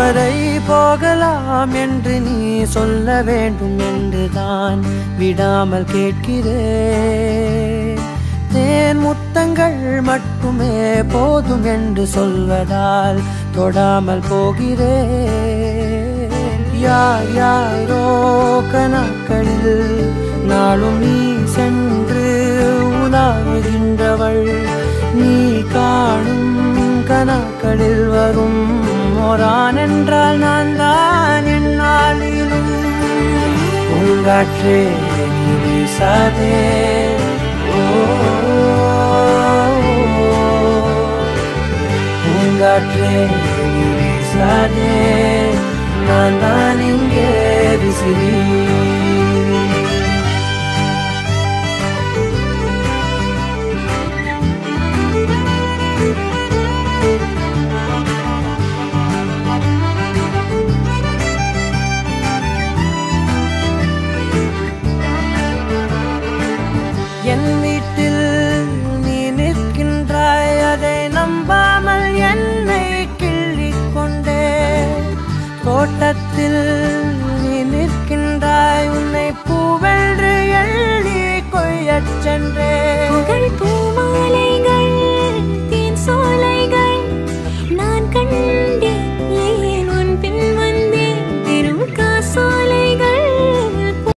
அதுவரை போகலாம் என்று நீ சொல்ல வேண்டும் என்றுதான் விடாமல் கேட்கிறேன் தேன் முத்தங்கள் மட்டுமே போதும் என்று சொல்வதால் தொடாமல் போகிறேன் யார் யாரோ கணக்களில் நாளும் நீ சென்று உலாவுகின்றவள் நீ காணும் கணக்களில் வரும் ஓரான் என்றால் நான் தான் என்னாலிலும் பூங்காற்றே நீ வீசாதே ஓ, பூங்காற்றே நீ வீசாதே நான் தான் இங்கே விசிறி என் வீட்டில் நீ நிற்கின்றாய் அதை நம்பாமல் என்னை கிள்ளிக் கொண்டே தோட்டத்தில் நீ நிற்கின்றாய் உன்னை பூவென்று எள்ளி கொய்யச் சென்றே